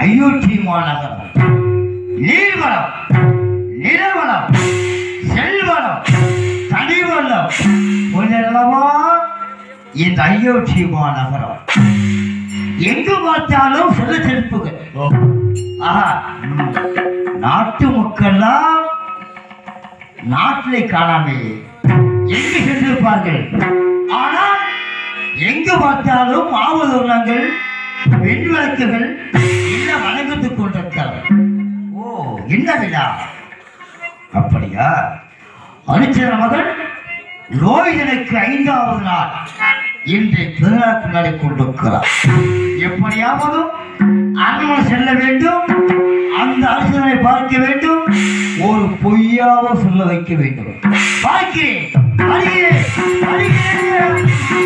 அயோத்தி மாநகரம் நீர்வளம் நிலவளம் செல்வளம் தனிவளம் புனரளவா இந்த அயோத்தி மாநகரம் எங்கு பார்த்தாலும் சொல்ல செருப்புகள் ஆஹா ம். நாட்டு மக்கள்லாம் நாட்டிலே காணாமே எங்கு சென்றிருப்பார்கள் ஆனால் எங்கு பார்த்தாலும் ஆவதுள்ளங்கள் பெண் விளக்குகள் இல்ல வணங்கத்துக் கொண்டிருக்கிறார் ஓ என்ன விழா அப்படியா அனுச்சர மகன் ரோஹிதனுக்கு ஐந்தாவது நாள் இன்று திருநாள் கொண்டாடி கொண்டிருக்கிறார் எப்படியாவது அரண்மனை செல்ல வேண்டும் அந்த அரசனை பார்க்க வேண்டும் ஒரு பொய்யாவோ சொல்ல வைக்க வேண்டும் பார்க்கிறேன் வருகிறேன், வருகிறேன்.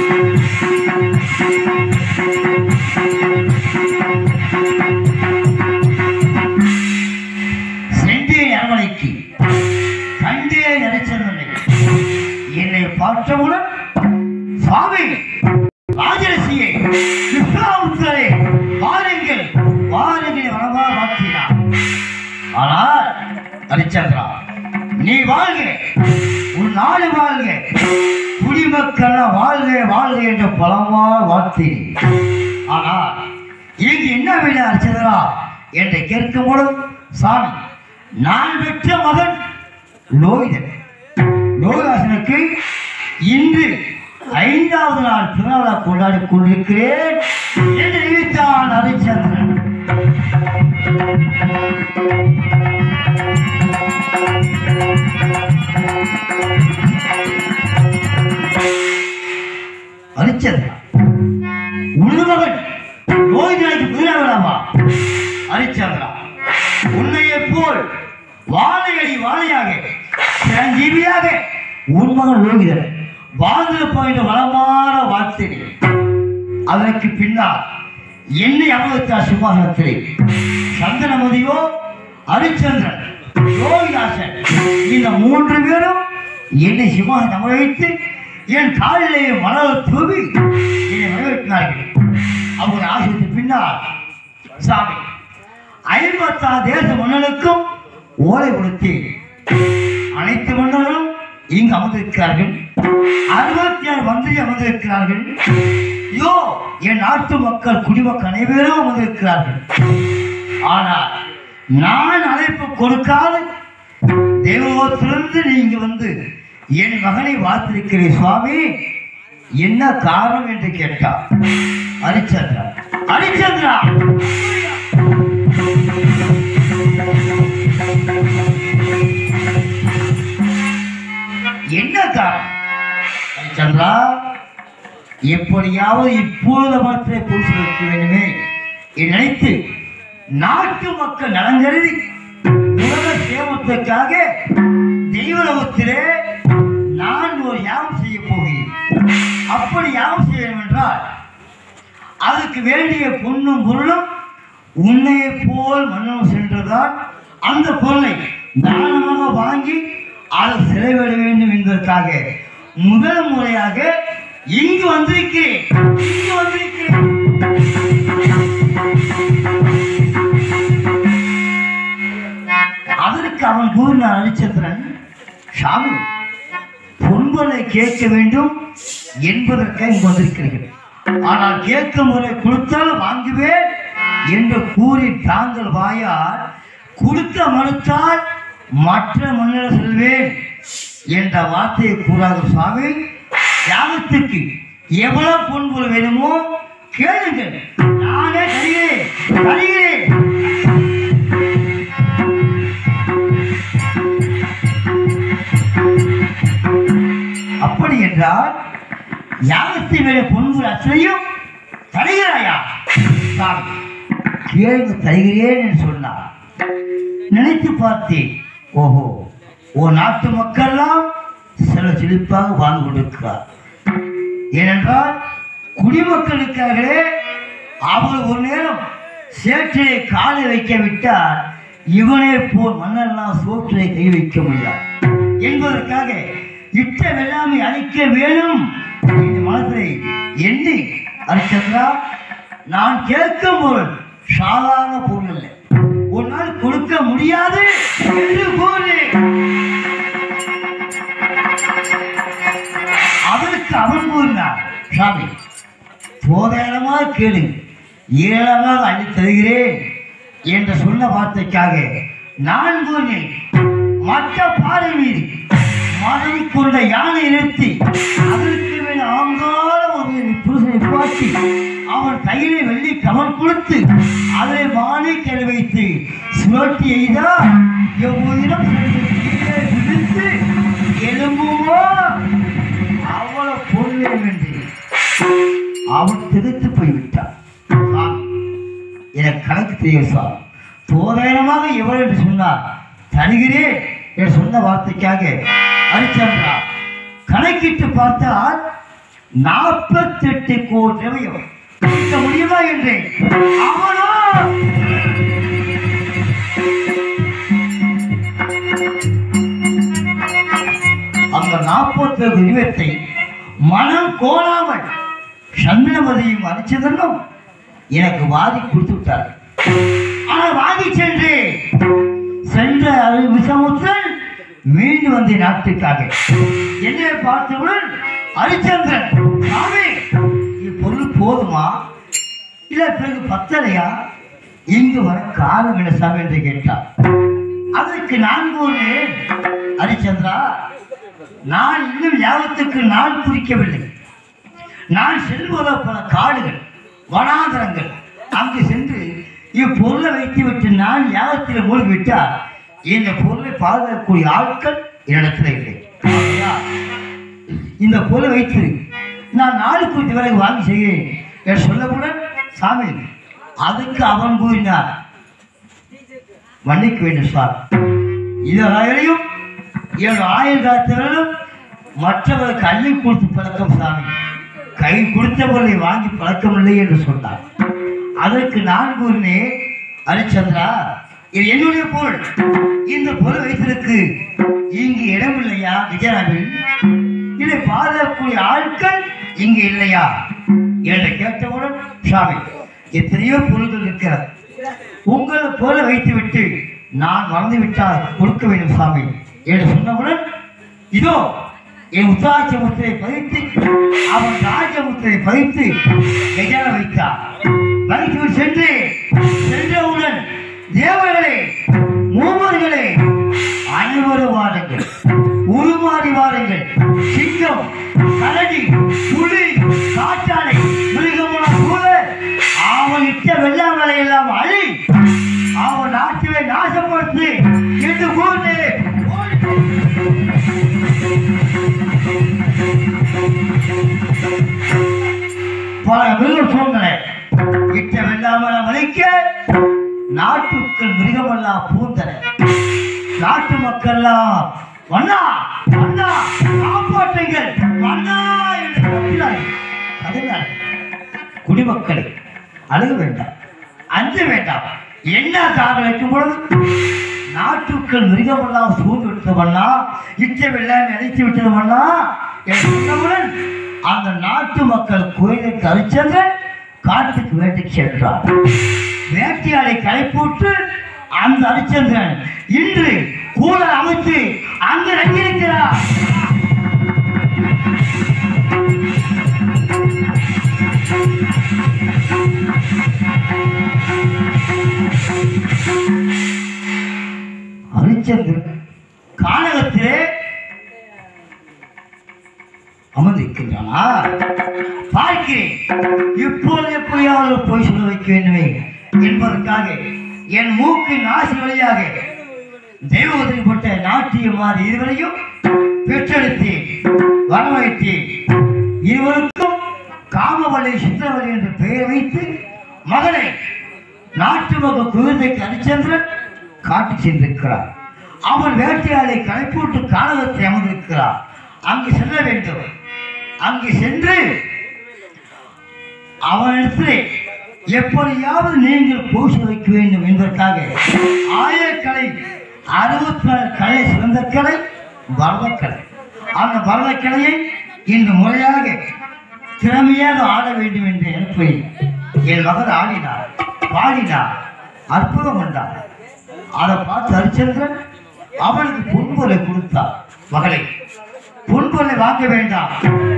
சென்றேன் அரண்மனைக்கு கண்டேன் அரிச்சந்தனை என்னை பார்த்தவுடன் சுவாமி ராஜரசியை விஸ்வாமுத்தரே வாருங்கள் வாருங்கள் வரவா மாற்றினார் ஆனால் ஹரிச்சந்திரா நீ வாழ்க உன் நாடு வாழ்க குடிமக்கள் வாழ்க வாழ்க என்ற பலமா வாழ்த்தேன் ஆனால் இங்கு என்ன விட ஹரிச்சந்திரா என்று கேட்கும் பொழுது சாமி நான் பெற்ற மகன் லோகிதன் லோகாசனுக்கு இன்று ஐந்தாவது நாள் திருநாளா கொண்டாடி கொண்டிருக்கிறேன் என்று நினைத்தான் ஹரிச்சந்திரன் ஹரிச்சந்திரன் உனது மகன் லோகிதனுக்கு திருநாளாமா ஹரிச்சந்திரா உன்னையை போல் வாழையடி வாழையாக சிரஞ்சீவியாக உன் மகன் லோகிதன் வாழ்ந்திருப்பான் என்ற வளமான வார்த்தை அதற்கு பின்னால் என்னை அமர்த்தார் சிம்மாசனத்திலே சந்தனமதியோ ஹரிச்சந்திரன் யோகிதாசன் இந்த மூன்று பேரும் என்னை சிம்மாசனம் அமர வைத்து என் காலிலே மணல் தூவி என்னை வரவேற்கிறார்கள் அவங்க ஆசிரியத்துக்கு பின்னால் சாமி ஐம்பத்தாறு தேச மன்னனுக்கும் ஓலை கொடுத்தேன் அனைத்து மன்னர்களும் இங்கு அமர்ந்திருக்கிறார்கள் அறுபத்தி ஆறு மந்திரி அமர்ந்திருக்கிறார்கள் ஐயோ என் நாட்டு மக்கள் குடிமக்கள் அனைவரும் அமர்ந்திருக்கிறார்கள் ஆனால் நான் அழைப்பு கொடுக்காது தேவலோகத்திலிருந்து நீங்க வந்து என் மகனை வாழ்த்திருக்கிறேன் சுவாமி என்ன காரணம் என்று கேட்டார் ஹரிச்சந்திரா ஹரிச்சந்திரா என்ன காரணம் ஹரிச்சந்திரா எப்படியாவது இப்பொழுது மாத்திரை பூசி வைக்க வேண்டுமே என்று நினைத்து நாட்டு மக்கள் நலன் கருதி உலக சேமத்துக்காக தெய்வலோகத்திலே நான் ஒரு யாகம் செய்ய போகிறேன் அப்படி யாகம் செய்ய வேண்டும் என்றால் அதுக்கு வேண்டிய பொண்ணும் பொருளும் உன்னையை போல் மன்னனும் சென்றுதான் அந்த பொருளை தானமாக வாங்கி அதை செலவிட வேண்டும் என்பதற்காக முதல் முறையாக இங்கு வந்திருக்கிறேன் இங்கு வந்திருக்கிறேன் அதற்கு அவன் கூறினார் ஹரிச்சந்திரன் சாமி பொன்பலை கேட்க வேண்டும் என்பதற்காக இங்கு வந்திருக்கிறீர்கள் ஆனால் கேட்கும் முறை கொடுத்தால் வாங்குவேன் என்று கூறி தாங்கள் வாயால் கொடுக்க மறுத்தால் மற்ற மன்னர் செல்வேன் என்ற வார்த்தையை கூறாத சுவாமி யாகத்துக்கு எவ்வளவு பொன்பொருள் வேணுமோ கேளுங்கள் நானே தருகிறேன் தருகிறேன் அப்படி என்றால் யாகத்தை வேற பொன்பு அச்சையும் தருகிறாயா சாமி கேள்வி தருகிறேன் என்று சொன்னார் நினைத்து பார்த்தேன் ஓஹோ ஓ நாட்டு மக்கள்லாம் சில செழிப்பாக வாழ்ந்து கொண்டிருக்கிறார் ஏனென்றால் குடிமக்களுக்காகவே அவர் ஒரு நேரம் சேற்றிலே காலை வைக்க விட்டால் இவனே போல் மன்னரெல்லாம் சோற்றிலே கை வைக்க முடியாது என்பதற்காக இட்ட வெள்ளாமை அழிக்க வேணும் இந்த மனத்தை எண்ணி அரிச்சந்திரா நான் கேட்கும் பொருள் சாதாரண பொருள் இல்லை உன்னால் கொடுக்க முடியாது என்று கூறி அவனுக்கு அவன் கூறினான் சாமி போதையமாக கேளு ஏழமாக அள்ளித் தருகிறேன் என்று சொன்ன வார்த்தைக்காக நான் கூறினேன் மற்ற பாறை மீது மதம் கொண்ட யானை நிறுத்தி அதற்கு மேல் ஆங்கால ஒரு புருஷனை பாட்டி அவன் கையிலே வெள்ளி கமல் கொடுத்து அதை மாலை கரை வைத்து சுழட்டி எய்தால் எவ்வுயிரம் கீழே விழுந்து எலும்புமோ அவ்வளவு பொருள் என்று அவன் திகைத்து போய்விட்டான் சாமி, எனக்கு கணக்கு தெரியும் சார் தோராயமாக எவ்வளவு என்று சொன்னார் தருகிறேன் என்று சொன்ன வார்த்தைக்காக அரிச்சந்திரா கணக்கிட்டு பார்த்தால் நாற்பத்தெட்டு கோடி ரூபாய் கொடுக்க முடியுமா என்று அவனோ அந்த நாற்பத்தி விருவத்தை மனம் கோணாமல் சந்திரமதியும் அரிச்சந்திரனும் எனக்கு வாதி கொடுத்து விட்டார்கள் ஆனால் வாங்கி சென்று சென்ற அரு விசமுத்திரன் மீண்டு வந்த நாட்டுக்காக என்னை பார்த்தவுடன் ஹரிச்சந்திரன் சாமி இப்பொருள் போதுமா இல்ல பிறகு பத்தலையா இங்கு வர காரணம் என்ன சாமி என்று கேட்டார் அதற்கு நான் கூறினேன் ஹரிச்சந்திரா நான் இன்னும் யாவத்துக்கு நாள் குறிக்கவில்லை நான் செல்வதோ பல காடுகள் வனாந்தரங்கள் அங்கு சென்று இப்பொருளை வைத்துவிட்டு நான் யாகத்தில் மூழ்கிவிட்டால் இந்த பொருளை பாதுகாக்கக்கூடிய ஆட்கள் என்னிடத்தில் இல்லை ஆகையால் இந்த பொருளை வைத்து நான் நாலு குறித்த விலை வாங்கி செய்கிறேன் என்று சொல்லவுடன் சாமி அதுக்கு அவன் கூறினார் மன்னிக்க வேண்டும் சார் இதனையும் என் ஆயுள் காத்தவர்களும் மற்றவர்களுக்கு அள்ளி கொடுத்து பழக்கம் சாமி கை கொடுத்தவர்களை வாங்கி பழக்கமில்லை என்று சொன்னார் அதற்கு நான் கூறினேன் ஹரிச்சந்திரா இது என்னுடைய பொருள் இந்த பொருள் வைத்திருக்கு இங்கு இடம் இல்லையா விஜயராவில் இதை பாதுகாக்கக்கூடிய ஆட்கள் இங்கு இல்லையா என்று கேட்டவுடன் சாமி எத்தனையோ பொருள்கள் இருக்கிறது உங்களை போல வைத்துவிட்டு நான் மறந்துவிட்டால் கொடுக்க வேண்டும் சாமி என்று சொன்னவுடன் இதோ என் உத்தாட்ச முத்திரை பதித்து அவன் ராஜமுத்திரை பதித்து கஜான வைத்தார் வைத்து சென்று சென்றவுடன் தேவர்களே மூவர்களே அனைவரும் வாருங்கள் உருமாறி வாருங்கள் சிங்கம் கரடி புலி காற்றாலை மிருகமான கூட அவன் இட்ட வெள்ளாமலை எல்லாம் அழி அவன் நாட்டிலே நாசப்படுத்து என்று கூர்ந்து பல மிருக சூழ்நிலை இட்ட வெள்ளாமலை மலைக்க நாட்டுக்கள் மிருகமெல்லாம் பூந்தன நாட்டு மக்கள்லாம் வண்ணா வண்ணா காப்பாற்றுங்கள் வண்ணா என்று கத்தினார்கள் கதறினார்கள். குடிமக்களை அழுக வேண்டாம் அஞ்ச வேண்டாம் என்ன காரணம் வைக்கும் பொழுது நாட்டுக்கள் மிருகமெல்லாம் சூழ்ந்து விட்டவண்ணா இச்சமெல்லாம் நினைத்து விட்டவண்ணா என்று சொன்னவுடன் அந்த நாட்டு மக்கள் கோயிலை கரிச்சென்று காட்டுக்கு வேட்டைக்கு சென்றார் வேட்டையாளை களைப்பூட்டு அந்த ஹரிச்சந்திரன் இன்று கூட அமைத்து அங்கு ரங்கியிருக்கிறார் ஹரிச்சந்திரன் கானகத்திலே அமர்ந்திருக்கின்றானா பார்க்கிறேன் இப்போது எப்படியாவது போய் சொல்ல வைக்க வேண்டுமே என்பதற்காக என் மூக்கு நாசி வழியாக தெய்வத்திற்பட்ட நாட்டியமாறு இருவரையும் பெற்றெடுத்தேன் வரவழைத்தேன் இருவருக்கும் காமவள்ளி சித்திரவள்ளி என்று பெயர் வைத்து மகனை நாட்டு மக குழந்தைக்கு ஹரிச்சந்திரன் காட்டி சென்றிருக்கிறார் அவன் வேட்டையாளை களைப்பூட்டு காணகத்தை அமர்ந்திருக்கிறார் அங்கு செல்ல வேண்டும் அங்கு சென்று அவனிடத்திலே எப்படியாவது நீங்கள் பூச வைக்க வேண்டும் என்பதற்காக ஆயக்கலை அறுபத்தி நாலு கலை சிறந்த கலை பரதக்கலை அந்த பரதக்கலையை இன்று முறையாக திறமையாக ஆட வேண்டும் என்ற நினைப்பை என் மகன் ஆடினார் பாடினான் அற்புதம் பண்ணான் அதை பார்த்து ஹரிச்சந்திரன் அவனுக்கு பொன்பொருளை கொடுத்தான் மகளே பொன்பொருளை வாங்க வேண்டாம்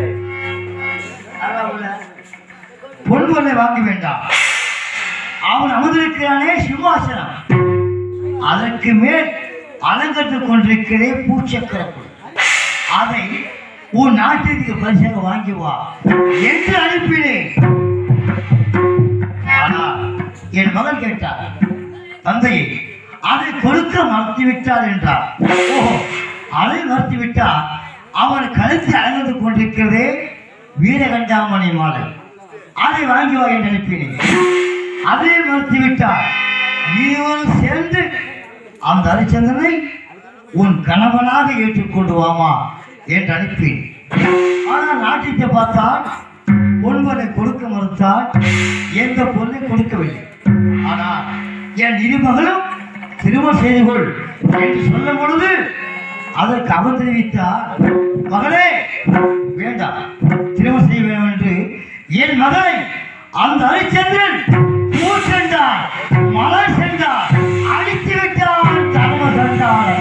பொன்பொருளை வாங்க வேண்டாம் அவன் அமர்ந்திருக்கிறானே சிம்மாசனம் அதற்கு மேல் அலங்கரித்துக் கொண்டிருக்கிறே பூச்சக்கரம் அதை உன் நாட்டிற்கு பரிசாக வாங்கி வா என்று அனுப்பினேன் ஆனால் என் மகன் கேட்டார் தந்தையே அதை கொடுக்க மறுத்து விட்டார் என்றார் ஓஹோ அதை மறுத்து விட்டால் அவன் கழுத்து அலங்கரித்து கொண்டிருக்கிறதே வீரகண்டாமணி மாலை அதை வாங்கி வா என்று அனுப்பினேன் அதை மறுத்து விட்டார் நீங்களும் சேர்ந்து அந்த ஹரிச்சந்திரனை உன் கணவனாக ஏற்றுக்கொண்டு வாமா என்று அனுப்பி ஆனால் நாட்டியத்தை பார்த்தால் ஒன்பதை கொடுக்க மறுத்தால் எந்த பொருளை கொடுக்கவில்லை ஆனால் என் இருமகளும் திருமணம் செய்து கொள் என்று சொல்லும் பொழுது அதற்கு அவன் தெரிவித்தார் மகளே வேண்டாம் திருமணம் செய்ய வேண்டும் என்று என் மகளை அந்த ஹரிச்சந்திரன் ஊர் சென்றார் மலை சென்றார் அடித்து விட்டான் தர்ம சண்டாளன்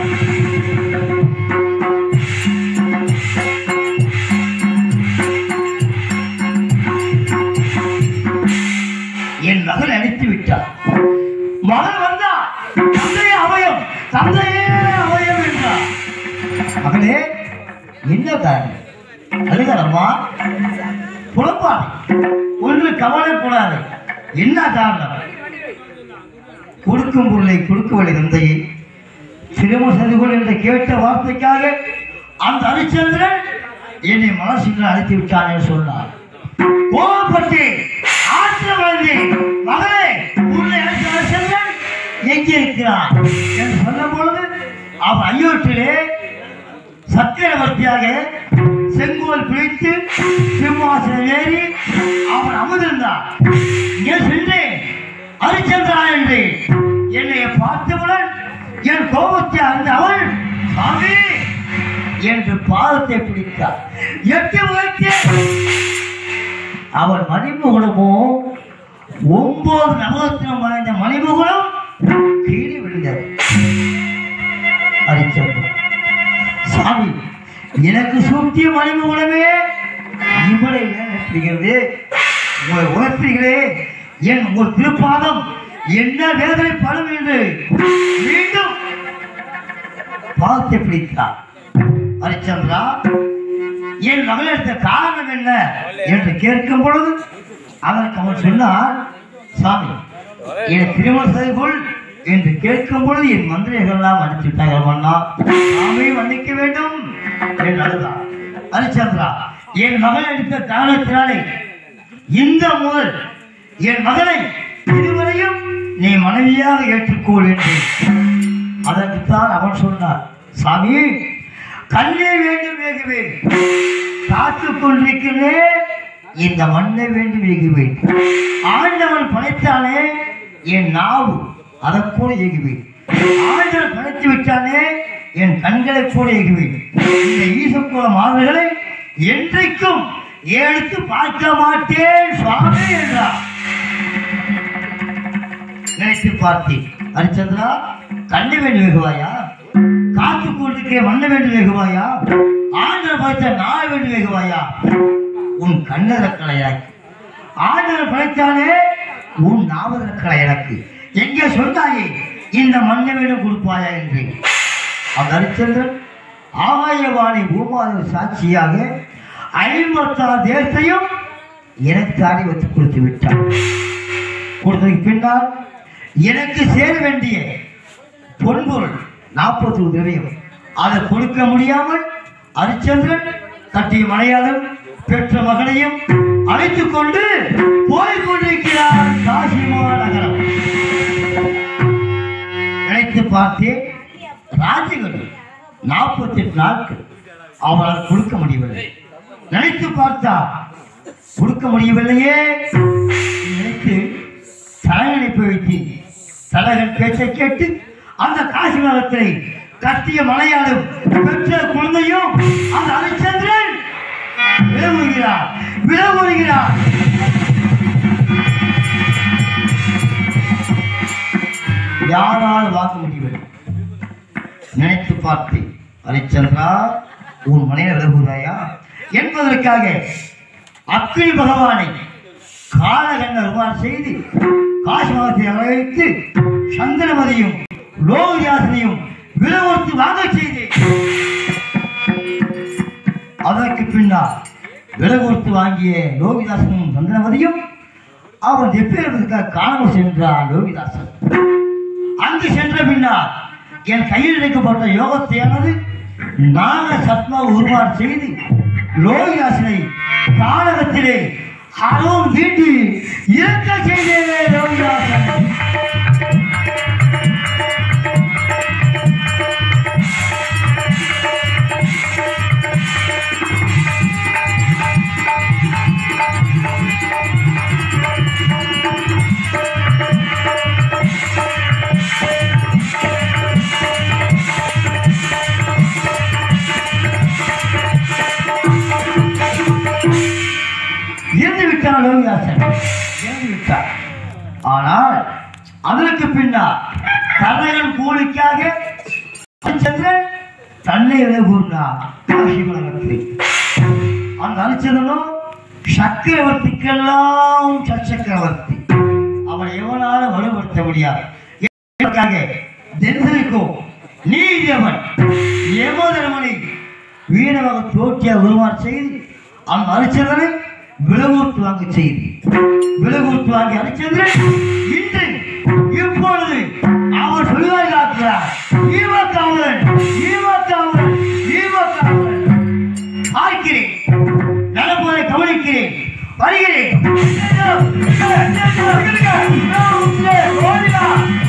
என் மகன் அடித்து விட்டார் மகன் வந்தா தந்தையே அவயம் தந்தையே அவயம் என்றார் மகளே என்ன காரணம் அழுகிறம்மா புலப்பாடு ஒன்று கவலைப்படாது என்ன காரணம் கொடுக்கும் பொருளை கொடுக்கவில்லை தந்தையை திருமணம் செய்து கொள் என்று கேட்ட வார்த்தைக்காக அந்த ஹரிச்சந்திரன் என்னை மனசில் அழைத்து விட்டான் என்று சொன்னார் கோபப்பட்டு ஆற்றம் வந்து மகளே உன்னை அழைத்த ஹரிச்சந்திரன் எங்கே இருக்கிறான் என்று சொன்ன பொழுது அவன் ஐயோட்டிலே சக்கரவர்த்தியாக செங்கோல் பிடித்து சிம்மாசனம் ஏறி அவன் அமர்ந்திருந்தான் இங்கே சென்றேன் ஹரிச்சந்திரா என்று என்னை பார்த்தவுடன் என் கோபத்தை அறிந்த அவள் சாமி என்று பாதத்தை பிடித்தார் எட்டு வைத்து அவன் மணிமுகுலமோ ஒன்பது நவரத்னம் வாய்ந்த மணிமுகுலம் கீழே விழுந்தது ஹரிச்சந்திரன் சாமி எனக்கு சூட்டிய மணிமுகுலமே இவளை ஏன் நிறுத்துகிறது உங்களை உணர்த்தீர்களே என் உங்கள் திருப்பாதம் என்ன வேதனை படும் என்று மீண்டும் பாதத்தை பிடித்தார் ஹரிச்சந்திரா என் மகள் எடுத்த காரணம் என்ன என்று கேட்கும் பொழுது அதற்கு அவன் சொன்னார் சாமி என் திருமண செய்து கொள் என்று கேட்கும் பொழுது என் மந்திரிகள் எல்லாம் அடிச்சுட்டாங்க மன்னா சாமி மன்னிக்க வேண்டும் என்று அழுதார் ஹரிச்சந்திரா என் மகள் எடுத்த காரணத்தினாலே இந்த முதல் என் மகனை இதுவரையும் நீ மனைவியாக ஏற்றுக்கொள் என்று அதற்குத்தான் அவன் சொன்னார் சாமி கண்ணே வேண்டும் வேகுவேன் காத்துக் கொண்டிருக்கிறேன் இந்த மண்ணை வேண்டும் வேகுவேன் ஆண்டவன் படைத்தானே என் நாவு அதை கூட ஏகுவேன் ஆண்டவன் படைத்து விட்டானே என் கண்களை கூட ஏகுவேன் இந்த ஈசக்குல மாதர்களை என்றைக்கும் எடுத்து பார்க்க மாட்டேன் சுவாமி என்றார் நினைத்து பார்த்தேன் ஹரிச்சந்திரா கண்ணு வேண்டி வெகுவாயா காத்து கொண்டிருக்கிற மண்ண வேண்டி வெகுவாயா ஆண்டவர் படைத்த நாய் வேண்டி வெகுவாயா உன் கண்ணதற்களை எனக்கு ஆண்டவர் படைத்தானே உன் நாவதற்களை எனக்கு எங்கே சொன்னாயே இந்த மண்ணை வேணும் கொடுப்பாயா என்று அந்த ஹரிச்சந்திரன் ஆகாயவாணி பூமாதேவி சாட்சியாக ஐம்பத்தாறு தேசத்தையும் எனக்கு தாடி வச்சு கொடுத்து விட்டான் கொடுத்ததுக்கு பின்னால் எனக்கு சேர வேண்டிய பொன்பொருள் நாற்பத்தி ஒரு திரவியம் அதை கொடுக்க முடியாமல் ஹரிச்சந்திரன் கட்டிய மலையாளம் பெற்ற மகனையும் அழைத்துக் கொண்டு போய் கொண்டிருக்கிறார் காசிமா நகரம் நினைத்து பார்த்தேன் ராஜகன் நாற்பத்தி எட்டு நாட்கள் அவளால் கொடுக்க முடியவில்லை நினைத்து பார்த்தா கொடுக்க முடியவில்லையே நினைத்து தலையணைப்பு வைத்தேன் தலைவன் பேச்சை கேட்டு அந்த காசி மரத்தை கட்டிய மலையாளும் பெற்ற குழந்தையும் அந்த ஹரிச்சந்திரன் விலகுகிறார் விலகுகிறார் யாரால் வாங்க முடியவில்லை நினைத்து பார்த்தேன் ஹரிச்சந்திரா உன் மனைவி விலகுகிறாயா என்பதற்காக அக்னி பகவானை காலகண்ட ருமான் செய்து காசிமகத்தை அழைத்து சந்திரமதியும் லோகியாசனையும் விலவொத்து வாங்க செய்து அதற்கு பின்னால் விலை கொடுத்து வாங்கிய லோகிதாசனும் சந்திரமதியும் அவன் எப்பேற்பதற்காக காணாமல் சென்றான் லோகிதாசன் அங்கு சென்ற பின்னால் என் கையில் இணைக்கப்பட்ட யோகத்தையானது நாக சத்மா உருவாறு செய்து லோகிதாசனை கானகத்திலே அறவும் தீட்டி இறக்க செய்தேனே லோகிதாசன் இறந்து விட்டான் லோகிதாசன் இறந்து விட்டான் ஆனால் அதற்கு பின்னால் கதையின் கூலிக்காக ஹரிச்சந்திரன் தன்னை விலை கூறினார் காசிமலகத்தில் அந்த ஹரிச்சந்திரனும் சக்கரவர்த்திக்கெல்லாம் சச்சக்கரவர்த்தி அவனை எவனால வலுப்படுத்த முடியாது இதற்காக தென்சரிக்கும் நீதியவன் யமதர்மனை வீணமாக தோற்றிய உருமாறு செய்து அந்த ஹரிச்சந்திரனை விலகூட்டு வாங்க செய்து விலகூட்டு வாங்கி ஹரிச்சந்திரன் இன்று இப்பொழுது அவர் சொல்லுவார் காக்கிறார் ஈவக்காவலன் ஈவக்காவலன் ஈவக்காவலன் பார்க்கிறேன் நடப்பதை கவனிக்கிறேன் வருகிறேன் ஓடிவா